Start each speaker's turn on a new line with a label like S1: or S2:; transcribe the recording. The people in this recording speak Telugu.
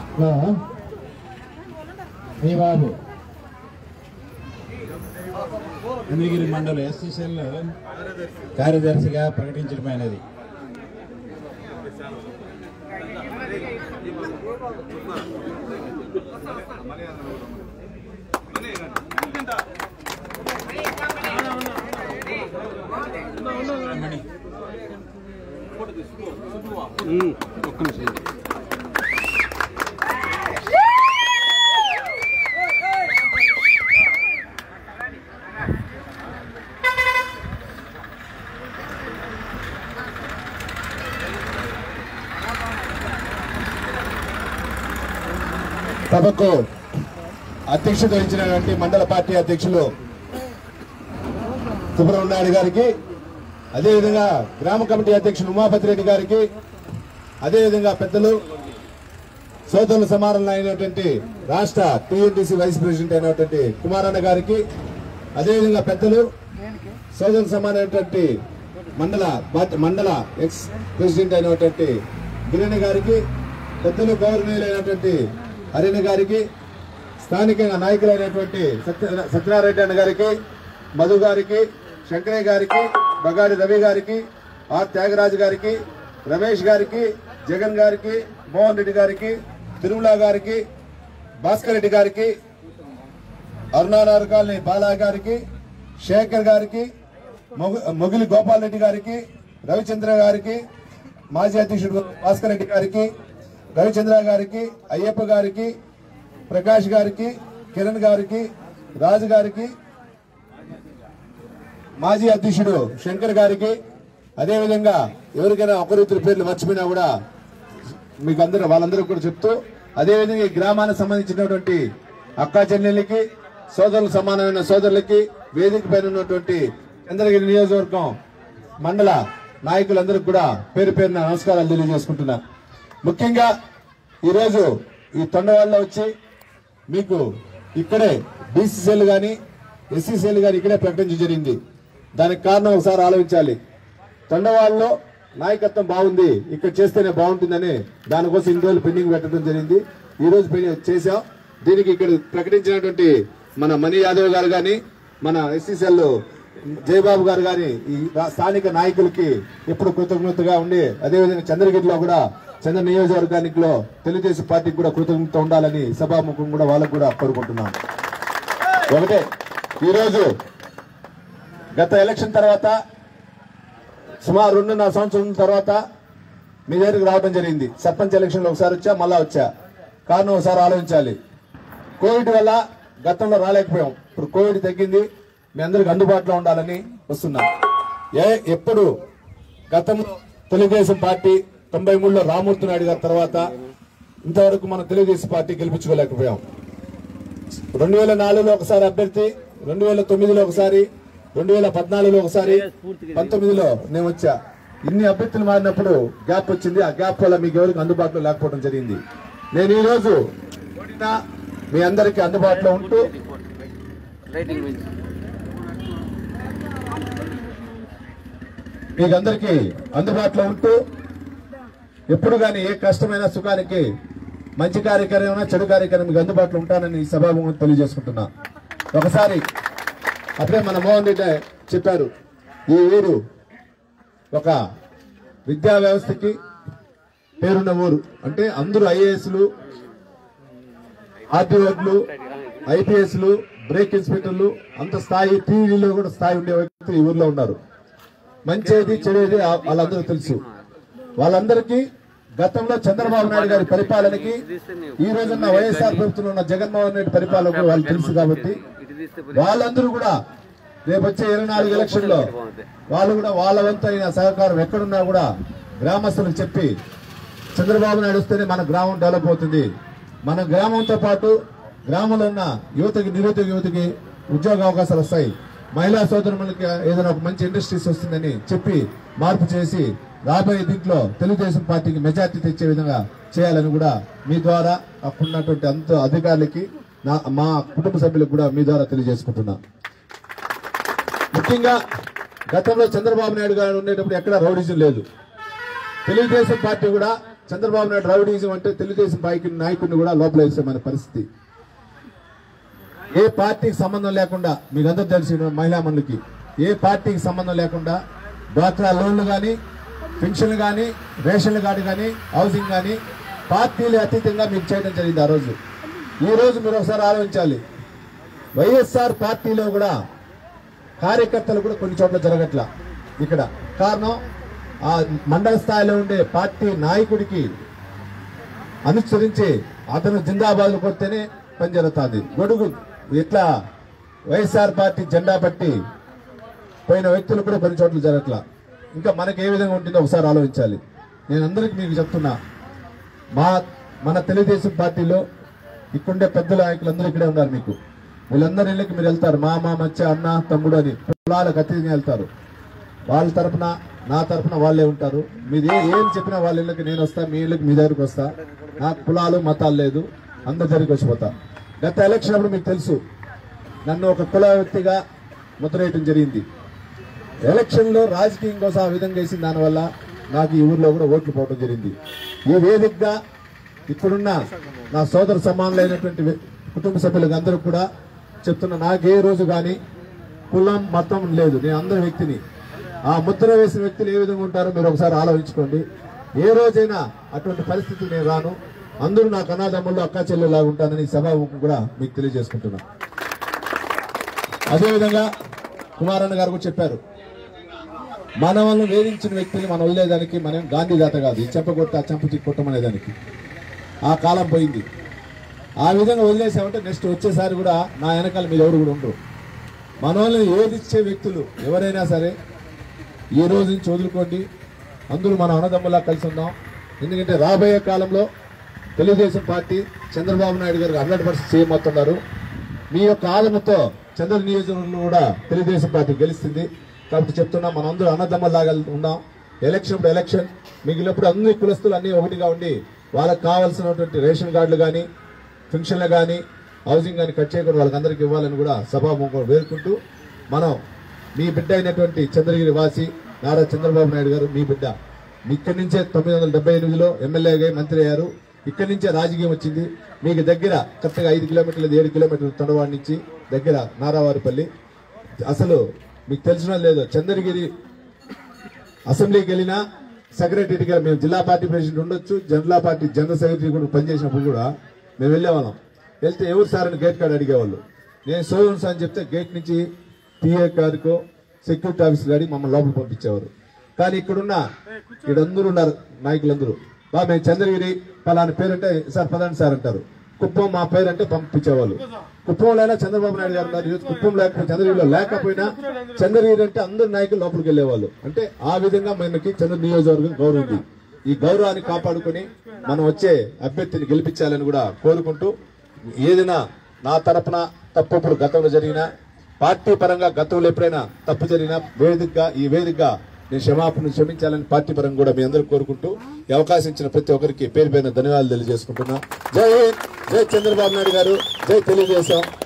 S1: హలో మీ బాబు చంద్రగిరి మండల ఎస్సీసీఎల్ కార్యదర్శిగా ప్రకటించడమైనది మణి.
S2: ఒక్క నిమిషం
S1: సభకు అధ్యక్షత వహించినటువంటి మండల పార్టీ అధ్యక్షులు సుబ్రహ్మణ్యాయుడు గారికి అదేవిధంగా గ్రామ కమిటీ అధ్యక్షులు ఉమాపతి రెడ్డి గారికి అదేవిధంగా పెద్దలు సోదరుల సమానంలో అయినటువంటి రాష్ట్ర టీఎన్టీసీ వైస్ ప్రెసిడెంట్ అయినటువంటి కుమారన్న గారికి అదేవిధంగా పెద్దలు సోదరుల సమానమైనటువంటి మండల బాధ్య- మండల ఎక్స్ ప్రెసిడెంట్ అయినటువంటి గిరణ్ గారికి పెద్దలు గౌరవనీయులైనటువంటి హరిణ గారికి స్థానికంగా నాయకులైనటువంటి సత్య సత్యనారాయణ అన్న గారికి మధు గారికి శంకరయ్య గారికి బగాడి రవి గారికి ఆర్ త్యాగరాజు గారికి రమేష్ గారికి జగన్ గారికి మోహన్ రెడ్డి గారికి తిరుమల గారికి భాస్కర్ రెడ్డి గారికి అరుణానగర్ కాలనీ బాలా గారికి శేఖర్ గారికి మొగ- మొగిలి గోపాల్ రెడ్డి గారికి రవిచంద్ర గారికి మాజీ అధ్యక్షుడు భాస్కర్ రెడ్డి గారికి రవిచంద్ర గారికి అయ్యప్ప గారికి ప్రకాష్ గారికి కిరణ్ గారికి రాజు గారికి మాజీ అధ్యక్షుడు శంకర్ గారికి అదేవిధంగా ఎవరికైనా ఒకరిద్దరు పేర్లు మర్చిపోయినా కూడా మీకు అందరూ వాళ్ళందరూ కూడా చెప్తూ అదేవిధంగా ఈ గ్రామానికి సంబంధించినటువంటి అక్కా చెల్లెళ్ళకి సోదరులు సమానమైన సోదరులకి వేదిక పైన ఉన్నటువంటి చంద్రగిరి నియోజకవర్గం మండల నాయకులందరికీ కూడా పేరు పేరున నమస్కారాలు తెలియజేసుకుంటున్నా ముఖ్యంగా ఈరోజు ఈ తొండవాళ్ళలో వచ్చి మీకు ఇక్కడే బీసీసీలు కానీ ఎస్సీసీలు కానీ ఇక్కడే ప్రకటించడం జరిగింది దానికి కారణం ఒకసారి ఆలోచించాలి తొండవాళ్ళలో నాయకత్వం బాగుంది ఇక్కడ చేస్తేనే బాగుంటుందని దానికోసం ఇన్ని రోజులు పెండింగ్ పెట్టడం జరిగింది ఈ రోజు పెండింగ్ చేశాం దీనికి ఇక్కడ ప్రకటించినటువంటి మన మణి యాదవ్ గారు కానీ మన ఎస్సీసీఎల్ జయబాబు గారు కానీ ఈ రా- స్థానిక నాయకులకి ఎప్పుడు కృతజ్ఞతగా ఉండి అదేవిధంగా చంద్రగిరిలో కూడా చంద్ర నియోజకవర్గానికిలో తెలుగుదేశం పార్టీకి కూడా కృతజ్ఞత ఉండాలని సభాముఖం కూడా వాళ్ళకు కూడా కోరుకుంటున్నాం ఒకటే ఈరోజు గత ఎలక్షన్ తర్వాత సుమారు రెండున్నర సంవత్సరం తర్వాత మీ దగ్గరికి రావడం జరిగింది సర్పంచ్ ఎలక్షన్ లో ఒకసారి వచ్చా మళ్ళా వచ్చా కారణం ఒకసారి ఆలోచించాలి కోవిడ్ వల్ల గతంలో రాలేకపోయాం ఇప్పుడు కోవిడ్ తగ్గింది మీ అందరికి అందుబాటులో ఉండాలని వస్తున్నాం ఏ ఎప్పుడు గతంలో తెలుగుదేశం పార్టీ తొంభై మూడులో రామూర్తి నాయుడు గారి తర్వాత ఇంతవరకు మనం తెలుగుదేశం పార్టీ గెలిపించుకోలేకపోయాం రెండు వేల నాలుగులో ఒకసారి అభ్యర్థి రెండు వేల తొమ్మిదిలో ఒకసారి రెండు వేల పద్నాలుగులో ఒకసారి పంతొమ్మిదిలో నేను వచ్చా ఇన్ని అభ్యర్థులు మారినప్పుడు గ్యాప్ వచ్చింది ఆ గ్యాప్ వల్ల మీకు ఎవరికి అందుబాటులో లేకపోవడం జరిగింది నేను ఈ రోజు ఓడినా మీ అందరికీ అందుబాటులో ఉంటూ
S2: రైటింగ్ మంచి
S1: మీకు అందరికీ అందుబాటులో ఉంటూ ఎప్పుడు కానీ ఏ కష్టమైన సుఖానికి మంచి కార్యక్రమం చెడు కార్యక్రమం మీకు అందుబాటులో ఉంటానని ఈ సభాముఖం తెలియజేసుకుంటున్నా ఒకసారి అప్పుడే మన మోహన్ రెడ్డి చెప్పారు ఈ ఊరు ఒక విద్యా వ్యవస్థకి పేరున్న ఊరు అంటే అందరూ ఐఏఎస్లు ఆర్టీఓలు ఐపీఎస్లు బ్రేక్ ఇన్స్పెక్టర్లు అంత స్థాయి టీవీలో కూడా స్థాయి ఉండే వ్యక్తులు ఈ ఊర్లో ఉన్నారు మంచిది చెడేది ఆ- వాళ్ళందరూ తెలుసు వాళ్ళందరికీ గతంలో చంద్రబాబు నాయుడు గారి పరిపాలనకి ఈ రోజున్న వైఎస్ఆర్ ప్రభుత్వంలో ఉన్న జగన్మోహన్ రెడ్డి పరిపాలన కూడా వాళ్ళు తెలుసు కాబట్టి
S2: ఇటు తీస్తే
S1: వాళ్ళందరూ కూడా రేపు వచ్చే ఇరవై నాలుగు ఎలక్షన్ లో వాళ్ళు కూడా వాళ్ళ వంతైన సహకారం ఎక్కడున్నా కూడా గ్రామస్తులకు చెప్పి చంద్రబాబు నాయుడు వస్తేనే మన గ్రామం డెవలప్ అవుతుంది మన గ్రామంతో పాటు గ్రామంలో ఉన్న యువతకి నిరుద్యోగ యువతకి ఉద్యోగ అవకాశాలు వస్తాయి మహిళా సోదరులకి ఏదైనా ఒక మంచి ఇండస్ట్రీస్ వస్తుందని చెప్పి మార్పు చేసి రాబోయే దీంట్లో తెలుగుదేశం పార్టీకి మెజార్టీ తెచ్చే విధంగా చేయాలని కూడా మీ ద్వారా అక్కడున్నటువంటి అంత అధికారులకి నా మా కుటుంబ సభ్యులకు కూడా మీ ద్వారా తెలియజేసుకుంటున్నా ముఖ్యంగా గతంలో చంద్రబాబు నాయుడు గారు ఉండేటప్పుడు ఎక్కడ రౌడిజం లేదు తెలుగుదేశం పార్టీ కూడా చంద్రబాబు నాయుడు రౌడీజం అంటే తెలుగుదేశం పైకి నాయకుడిని కూడా లోపల వేసే మన పరిస్థితి ఏ పార్టీకి సంబంధం లేకుండా మీకు అందరూ తెలిసిన మహిళా మనులకి ఏ పార్టీకి సంబంధం లేకుండా డ్వాక్రా లోన్లు కానీ పెన్షన్లు కానీ రేషన్లు కార్డు కానీ హౌసింగ్ కానీ పార్టీలు అతీతంగా మీకు చేయడం జరిగింది ఆ రోజు ఈ రోజు మీరు ఒకసారి ఆలోచించాలి వైఎస్ఆర్ పార్టీలో కూడా కార్యకర్తలు కూడా కొన్ని చోట్ల జరగట్ల ఇక్కడ కారణం ఆ మండల స్థాయిలో ఉండే పార్టీ నాయకుడికి అనుసరించి అతను జిందాబాద్ కొడితేనే పని జరుగుతుంది గొడుగు ఇట్లా వైఎస్ఆర్ పార్టీ జెండా పట్టి పోయిన వ్యక్తులు కూడా కొన్ని చోట్ల జరగట్లా ఇంకా మనకి ఏ విధంగా ఉంటుందో ఒకసారి ఆలోచించాలి నేను అందరికి మీకు చెప్తున్నా మా మన తెలుగుదేశం పార్టీలో ఇక్కడుండే పెద్ద నాయకులు అందరూ ఇక్కడే ఉన్నారు మీకు వీళ్ళందరి ఇళ్ళకి మీరు వెళ్తారు మామ మచ్చ అన్న తమ్ముడు అని కులాలకు అతీతంగా వెళ్తారు వాళ్ళ తరపున నా తరపున వాళ్ళే ఉంటారు మీరు ఏ ఏం చెప్పినా వాళ్ళ ఇళ్ళకి నేను వస్తా మీ ఇళ్ళకి మీ దగ్గరికి వస్తా నాకు కులాలు మతాలు లేదు అందరి దగ్గరికి వచ్చిపోతా గత ఎలక్షన్ అప్పుడు మీకు తెలుసు నన్ను ఒక కుల వ్యక్తిగా ముద్రేయటం జరిగింది ఎలక్షన్ లో రాజకీయం కోసం ఆ విధంగా వేసిన దానివల్ల నాకు ఈ ఊర్లో కూడా ఓట్లు పోవడం జరిగింది ఈ వేదికగా ఇప్పుడున్న నా సోదర సమానులైనటువంటి వ్య- కుటుంబ సభ్యులకు అందరూ కూడా చెప్తున్నా నాకు ఏ రోజు కానీ కులం మతం లేదు నేను అందరి వ్యక్తిని ఆ ముద్ర వేసిన వ్యక్తులు ఏ విధంగా ఉంటారో మీరు ఒకసారి ఆలోచించుకోండి ఏ రోజైనా అటువంటి పరిస్థితులు నేను రాను అందరూ నాకు అనాథమ్ములు అక్కా చెల్లెలాగా ఉంటానని ఈ సభాముఖం కూడా మీకు తెలియజేసుకుంటున్నా అదేవిధంగా కుమారన్న గారు కూడా చెప్పారు మనవలను వేధించిన వ్యక్తిని మనం వదిలేదానికి మనం గాంధీ దాత కాదు ఈ చెంపగొట్ట ఆ చెంప కొట్టమనేదానికి ఆ కాలం పోయింది ఆ విధంగా వదిలేసామంటే నెక్స్ట్ వచ్చేసారి కూడా నా వెనకాల మీరు ఎవరు కూడా ఉండరు మనల్ని వేధించే వ్యక్తులు ఎవరైనా సరే ఈ రోజు నుంచి వదులుకోండి అందరూ మన అన్నదమ్ములా కలిసి ఉందాం ఎందుకంటే రాబోయే కాలంలో తెలుగుదేశం పార్టీ చంద్రబాబు నాయుడు గారు హండ్రెడ్ పర్సెంట్ సీఎం అవుతున్నారు మీ యొక్క ఆదరణతో చంద్ర నియోజకవర్గంలో కూడా తెలుగుదేశం పార్టీ గెలుస్తుంది కాబట్టి చెప్తున్నా మనం అందరూ అన్నదమ్మలాగా ఉందాం ఎలక్షన్ ఇప్పుడు ఎలక్షన్ మిగిలినప్పుడు అన్ని కులస్తులు అన్ని ఒకటిగా ఉండి వాళ్ళకి కావాల్సినటువంటి రేషన్ కార్డులు కానీ పెన్షన్లు కానీ హౌసింగ్ కానీ కట్ చేయకుండా వాళ్ళకందరికీ ఇవ్వాలని కూడా సభాముఖం వేరుకుంటూ మనం మీ బిడ్డ అయినటువంటి చంద్రగిరి వాసి నారా చంద్రబాబు నాయుడు గారు మీ బిడ్డ మీ ఇక్కడి నుంచే తొమ్మిది వందల డెబ్బై ఎనిమిదిలో ఎమ్మెల్యేగా మంత్రి అయ్యారు ఇక్కడి నుంచే రాజకీయం వచ్చింది మీకు దగ్గర కరెక్ట్గా ఐదు కిలోమీటర్లు ఏడు కిలోమీటర్లు తొడవాడి నుంచి దగ్గర నారావారిపల్లి అసలు మీకు తెలిసిన లేదు చంద్రగిరి అసెంబ్లీకి వెళ్ళినా సెక్రటరీగా మేము జిల్లా పార్టీ ప్రెసిడెంట్ ఉండొచ్చు జిల్లా పార్టీ జనరల్ సెక్రటరీ కూడా పనిచేసినప్పుడు కూడా మేము వెళ్ళేవాళ్ళం వెళ్తే ఎవరు సార్ అని గేట్ కార్డు అడిగేవాళ్ళు నేను సోదరు సార్ అని చెప్తే గేట్ నుంచి పిఏ గారికో సెక్యూరిటీ ఆఫీస్ గాడి మమ్మల్ని లోపల పంపించేవారు కానీ ఇక్కడున్న ఇక్కడందరూ ఉన్నారు నాయకులందరూ బా మేము చంద్రగిరి పలానా పేరు అంటే సార్ పదండి సార్ అంటారు కుప్పం మా పేరు అంటే పంపించేవాళ్ళు కుప్పంలో అయినా చంద్రబాబు నాయుడు గారు ఉన్నారు ఈరోజు కుప్పం లేకపోతే చంద్రగిరిలో లేకపోయినా చంద్రగిరి అంటే అందరు నాయకులు లోపలికి వెళ్ళేవాళ్ళు అంటే ఆ విధంగా మనకి చంద్ర నియోజకవర్గం గౌరవం ఉంది ఈ గౌరవాన్ని కాపాడుకొని మనం వచ్చే అభ్యర్థిని గెలిపించాలని కూడా కోరుకుంటూ ఏదైనా నా తరపున తప్పుప్పుడు గతంలో జరిగిన పార్టీ పరంగా గతంలో ఎప్పుడైనా తప్పు జరిగినా వేదికగా ఈ వేదికగా నేను క్షమాపణ క్షమించాలని పార్టీ పరంగా కూడా మీ అందరూ కోరుకుంటూ ఈ అవకాశం ఇచ్చిన ప్రతి ఒక్కరికి పేరు పైన ధన్యవాదాలు తెలియజేసుకుంటున్నా జై హింద్ జై చంద్రబాబు నాయుడు గారు జై తెలుగుదేశం